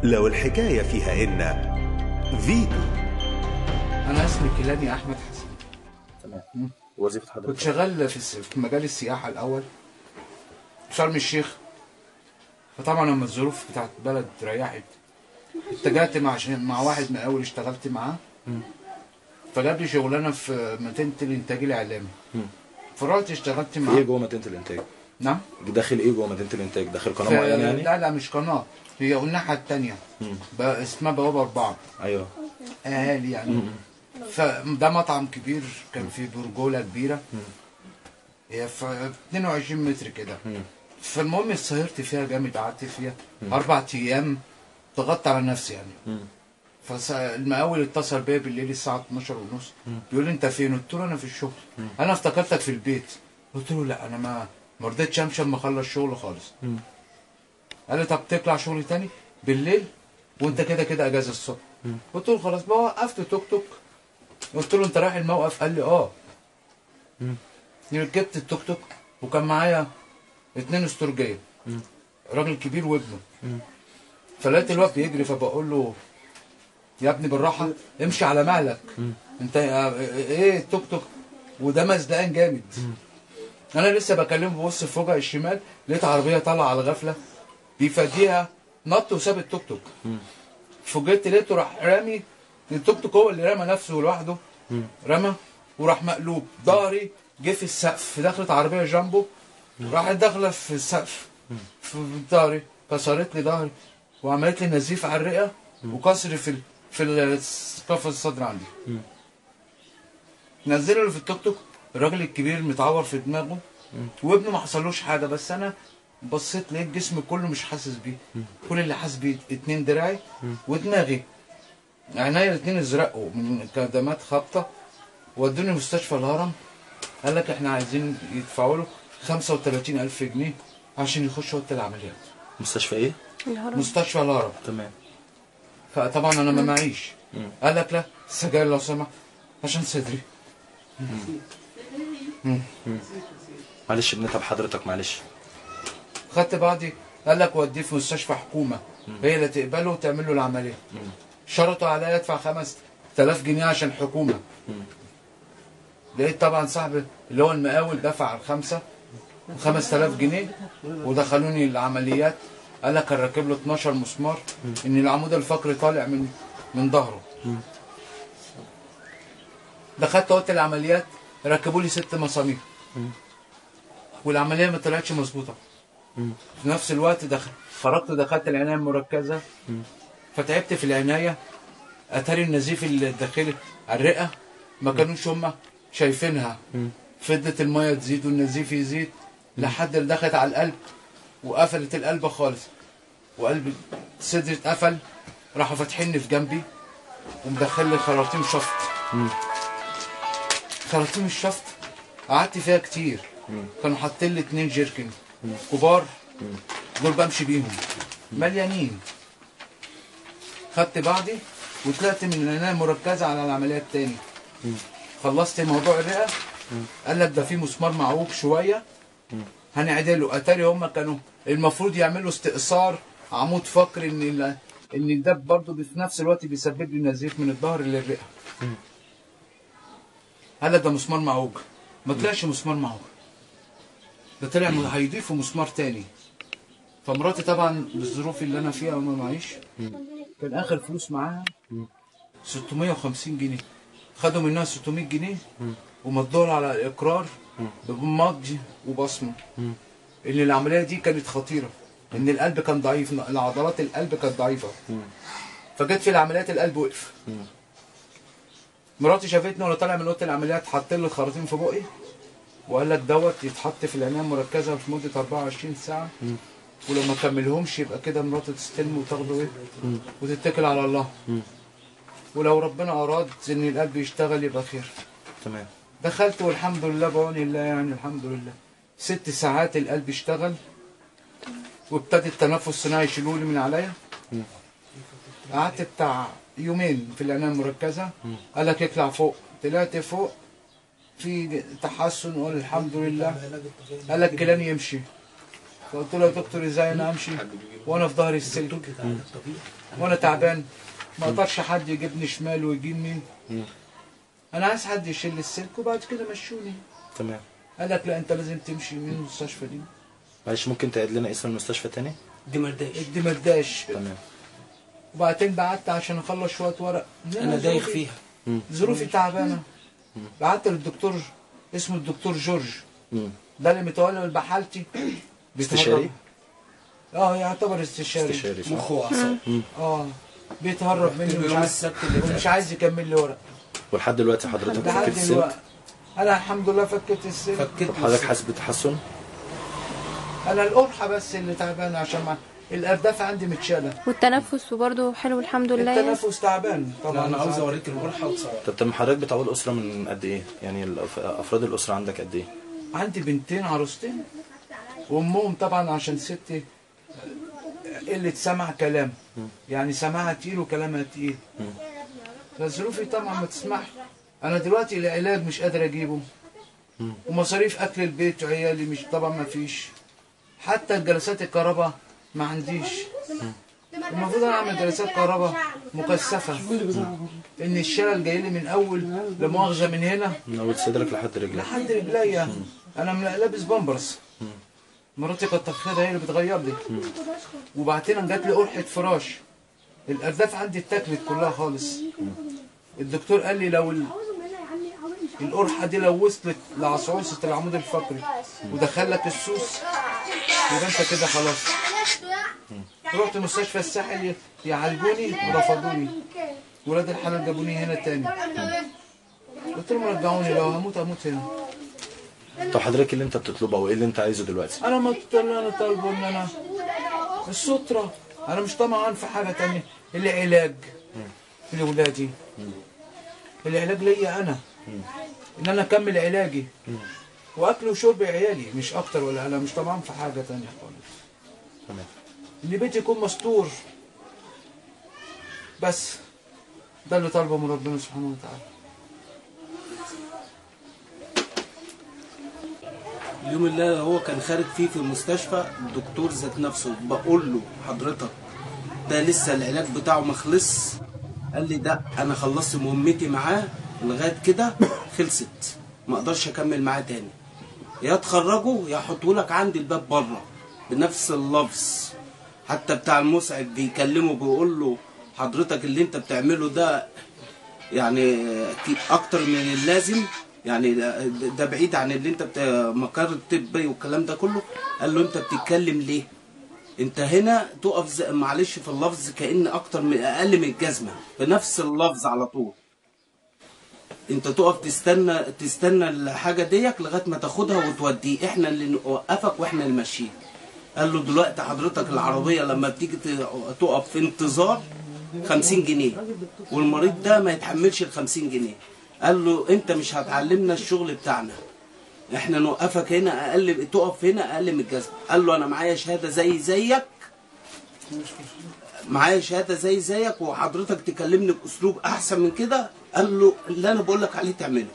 لو الحكاية فيها إن فيتو انا اسمي كيلاني احمد حسن تمام وظيفه كنت حضرتك شغال في الس- في مجال السياحه الاول في شرم الشيخ فطبعا لما الظروف بتاعت البلد ريحت اتجهت مع ش- مع واحد مقاول اشتغلت معاه فجاب لي شغلانه في مدينه الانتاج الاعلامي فرحت اشتغلت في ايه معاه جوه مدينه الانتاج نعم داخل ايه جوه مدينه الانتاج داخل قناه في- معينه يعني لا لا مش قناه هي الناحيه الثانيه مم. اسمها بوابه اربعه ايوه اهالي يعني فده مطعم كبير كان فيه برجوله كبيره هي في 22 متر كده فالمهم سهرت فيها جامد قعدت فيها اربع ايام ضغطت على نفسي يعني فالمقاول اتصل بيا بالليل الساعه 12 ونص بيقول لي انت فين؟ قلت له انا في الشغل انا افتكرتك في البيت قلت له لا انا ما ما رضيتش امشي اما اخلص شغل خالص قال لي طب تطلع شغل تاني بالليل وانت كده كده اجازه الصبح قلت له خلاص بقى وقفت توك توك قلت له انت رايح الموقف قال لي اه ركبت التوك توك وكان معايا اتنين استرجيه راجل كبير وابنه فلقيت الواد بيجري فبقول له يا ابني بالراحه امشي على مهلك انت ايه التوك توك وده مزدقان جامد انا لسه بكلمه ببص في وجه الشمال لقيت عربيه طالعه على غفله بيفاديها نط وساب التوك توك فوجئت لقيته راح رامي التوك توك هو اللي رمى نفسه لوحده رمى وراح مقلوب ظهري جه في السقف دخلت عربيه جامبو راحت داخله في السقف في ظهري كسرت لي ظهري وعملت لي نزيف على الرئه وكسر في ال... في ال- قفص الصدر عندي نزلوا في التوك توك الراجل الكبير متعور في دماغه وابنه ما حصلوش حاجه بس انا بصيت لقيت جسمي كله مش حاسس بيه كل اللي حاسس بيه اتنين دراعي ودماغي عينيا الاتنين ازرقوا من كدمات خبطه ودوني مستشفى الهرم قال لك احنا عايزين يدفعوا له 35 ألف جنيه عشان يخش اوضه العمليات مستشفى ايه مستشفى الهرم تمام فطبعا انا ما معيش قال لك لا السجاير لو سمح عشان صدري معلش بنتعب حضرتك معلش خدت بعضي قال لك وديه في مستشفى حكومه هي اللي تقبله وتعمل له العمليه شرطوا عليا ادفع 5000 جنيه عشان حكومه لقيت طبعا صاحبي اللي هو المقاول دفع الخمسه 5000 جنيه ودخلوني العمليات قال لك هنركب له 12 مسمار ان العمود الفقري طالع من من ظهره دخلت اوضه العمليات ركبوا لي ست مسامير والعمليه ما طلعتش مظبوطه في نفس الوقت دخل خرجت دخلت العنايه المركزه فتعبت في العنايه اتاري النزيف الداخلي على الرئه ما كانوش هم شايفينها فضت الميه تزيد والنزيف يزيد لحد اللي دخلت على القلب وقفلت القلب خالص وقلب صدري اتقفل راحوا فاتحيني في جنبي ومدخل لي خراطيم شفط خراطيم الشفط قعدت فيها كتير كانوا حاطين لي اتنين جيركن كبار دول بمشي بيهم مليانين خدت بعضي وطلعت من العنايه المركزه على العمليه التاني خلصت موضوع الرئه قال لك ده في مسمار معوج شويه هنعدله اتاري هم كانوا المفروض يعملوا استئصال عمود فقري ان ال- ان ده برضه في نفس الوقت بيسبب لي نزيف من الظهر للرئه قال لك ده مسمار معوج ما طلعش مسمار معوج ده طلع م- هيضيفوا مسمار تاني فمراتي طبعا بالظروف اللي انا فيها وما معيش كان اخر فلوس معاها 650 جنيه خدوا منها 600 جنيه ومضوا على الاقرار بمضي وبصمه ان العمليه دي كانت خطيره ان القلب كان ضعيف العضلات القلب كانت ضعيفه فجت في العمليات القلب وقف مراتي شافتني وانا طالع من اوضه العمليات حط لي الخراطيم في بقي وقال لك دوت يتحط في العنايه المركزه في مده 24 ساعه ولو ما كملهمش يبقى كده مراته تستلم وتاخده ايه وتتكل على الله ولو ربنا اراد ان القلب يشتغل يبقى خير تمام دخلت والحمد لله بعون الله يعني الحمد لله ست ساعات القلب اشتغل وابتدى التنفس الصناعي يشيلوا لي من عليا قعدت بتاع يومين في العنايه المركزه قال لك اطلع فوق طلعت فوق في تحسن وقال الحمد لله قال لك كلام يمشي فقلت له يا دكتور ازاي انا امشي وانا في ظهري السلك وانا تعبان ما اقدرش حد يجيبني شمال ويجي يمين انا عايز حد يشيل السلك وبعد كده مشوني تمام قال لك لا انت لازم تمشي من المستشفى دي معلش ممكن تعيد لنا اسم المستشفى تاني دي مرداش الدمرداش تمام وبعدين بعت عشان اخلص شويه ورق انا دايخ ظروفي- فيها ظروفي تعبانه بعت للدكتور اسمه الدكتور جورج مم. ده اللي متولي بحالتي استشاري؟ اه يعتبر استشاري استشاري صح مخ واعصاب اه بيتهرب مني ومش يوم عايز السبت اللي ومش فات عايز يكمل لي ورق ولحد دلوقتي حضرتك لحد فكيت السلك دلوقتي انا الحمد لله فكيت السلك فكيت طب حضرتك حاسس بتحسن انا القرحه بس اللي تعبانه عشان ما الارداف عندي متشاله والتنفس وبرضه حلو الحمد لله التنفس تعبان لا طبعا انا عاوز اوريك القرحه وتصور طب طب حضرتك بتعول الاسره من قد ايه يعني الأف- افراد الاسره عندك قد ايه عندي بنتين عروستين وامهم طبعا عشان ستي قلة سمع كلام يعني سماعها تقيل وكلامها تقيل فظروفي طبعا ما تسمحش انا دلوقتي العلاج مش قادر اجيبه ومصاريف اكل البيت وعيالي مش طبعا ما فيش حتى جلسات الكهرباء ما عنديش المفروض انا اعمل جلسات كهرباء مكثفه ان الشلل جاي لي من اول لمؤاخذه من هنا من اول صدرك لحد رجلك لحد رجليا انا من- لابس بامبرز مراتي كانت تاخدها هي اللي بتغير لي وبعدين جات لي قرحه فراش الارداف عندي اتاكلت كلها خالص الدكتور قال لي لو ال- القرحه دي لو وصلت لعصعوصه العمود الفقري ودخل لك السوس يبقى انت كده خلاص رحت مستشفى الساحل ي- يعالجوني ورفضوني ولاد الحلال جابوني هنا تاني قلت لهم رجعوني لو هموت هموت هنا طب حضرتك إيه اللي انت بتطلبه او ايه اللي انت عايزه دلوقتي انا ما اللي انا طالبه ان انا السترة انا مش طمعان في حاجة تانية العلاج لولادي العلاج ليا انا ان انا اكمل علاجي واكل وشرب عيالي مش اكتر ولا انا مش طمعان في حاجة تانية خالص تمام ان بيتي يكون مستور بس ده اللي طالبه من ربنا سبحانه وتعالى اليوم اللي هو كان خارج فيه في المستشفى الدكتور ذات نفسه بقول له حضرتك ده لسه العلاج بتاعه ما خلص قال لي ده انا خلصت مهمتي معاه لغايه كده خلصت ما اقدرش اكمل معاه تاني يا تخرجه يا احطه لك عندي الباب بره بنفس اللفظ حتى بتاع المسعد بيكلمه بيقول له حضرتك اللي انت بتعمله ده يعني كي- اكتر من اللازم يعني ده ده بعيد عن اللي انت بت... مقر الطبي والكلام ده كله قال له انت بتتكلم ليه انت هنا تقف زي معلش في اللفظ كأن اكتر من اقل من الجزمه بنفس اللفظ على طول انت تقف تستنى تستنى الحاجه ديك لغايه ما تاخدها وتوديه احنا اللي نوقفك واحنا اللي ماشيين قال له دلوقتي حضرتك العربيه لما بتيجي ت- تقف في انتظار 50 جنيه والمريض ده ما يتحملش ال 50 جنيه قال له انت مش هتعلمنا الشغل بتاعنا احنا نوقفك هنا اقل تقف هنا اقل من الجزمه قال له انا معايا شهاده زي زيك معايا شهاده زي زيك وحضرتك تكلمني باسلوب احسن من كده قال له اللي انا بقول لك عليه تعمله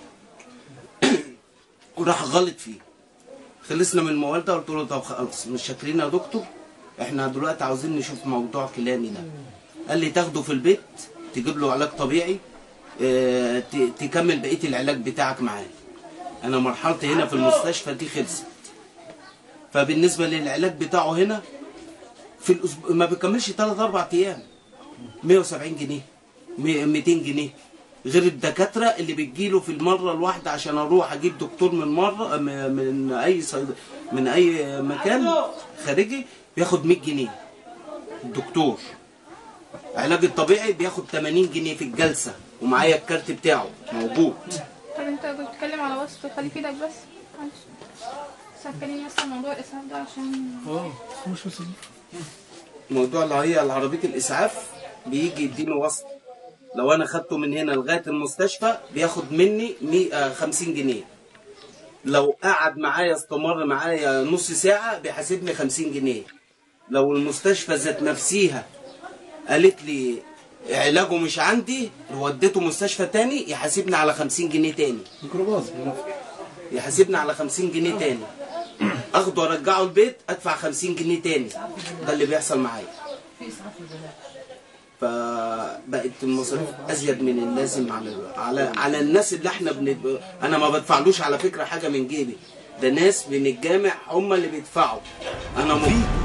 وراح غلط فيه خلصنا من الموال ده قلت له طب خلاص مش شاكرين يا دكتور احنا دلوقتي عاوزين نشوف موضوع كلاني ده قال لي تاخده في البيت تجيب له علاج طبيعي اه، ت- تكمل بقيه العلاج بتاعك معاه انا مرحلتي هنا في المستشفى دي خلصت فبالنسبه للعلاج بتاعه هنا في الأسبوع ما بيكملش 3 4 ايام 170 جنيه مي- 200 جنيه غير الدكاتره اللي بتجيله في المره الواحده عشان اروح اجيب دكتور من مره م- من اي صيد... من اي مكان خارجي بياخد 100 جنيه الدكتور علاج الطبيعي بياخد 80 جنيه في الجلسه ومعايا الكارت بتاعه موجود طب انت كنت بتتكلم على وصف خلي في ايدك بس معلش بس هتكلمني بس عن موضوع الاسعاف ده عشان موضوع اللي هي العربية الإسعاف بيجي يديني وصل لو أنا خدته من هنا لغاية المستشفى بياخد مني 150 جنيه لو قعد معايا استمر معايا نص ساعة بيحاسبني 50 جنيه لو المستشفى ذات نفسيها قالت لي علاجه مش عندي وديته مستشفى تاني يحاسبني على 50 جنيه تاني ميكروباص يحاسبني على 50 جنيه تاني اخده ارجعه البيت ادفع 50 جنيه تاني ده اللي بيحصل معايا فبقت المصاريف ازيد من اللازم على على على الناس اللي احنا بن... انا ما بدفعلوش على فكره حاجه من جيبي ده ناس بنتجامع هم اللي بيدفعوا انا م...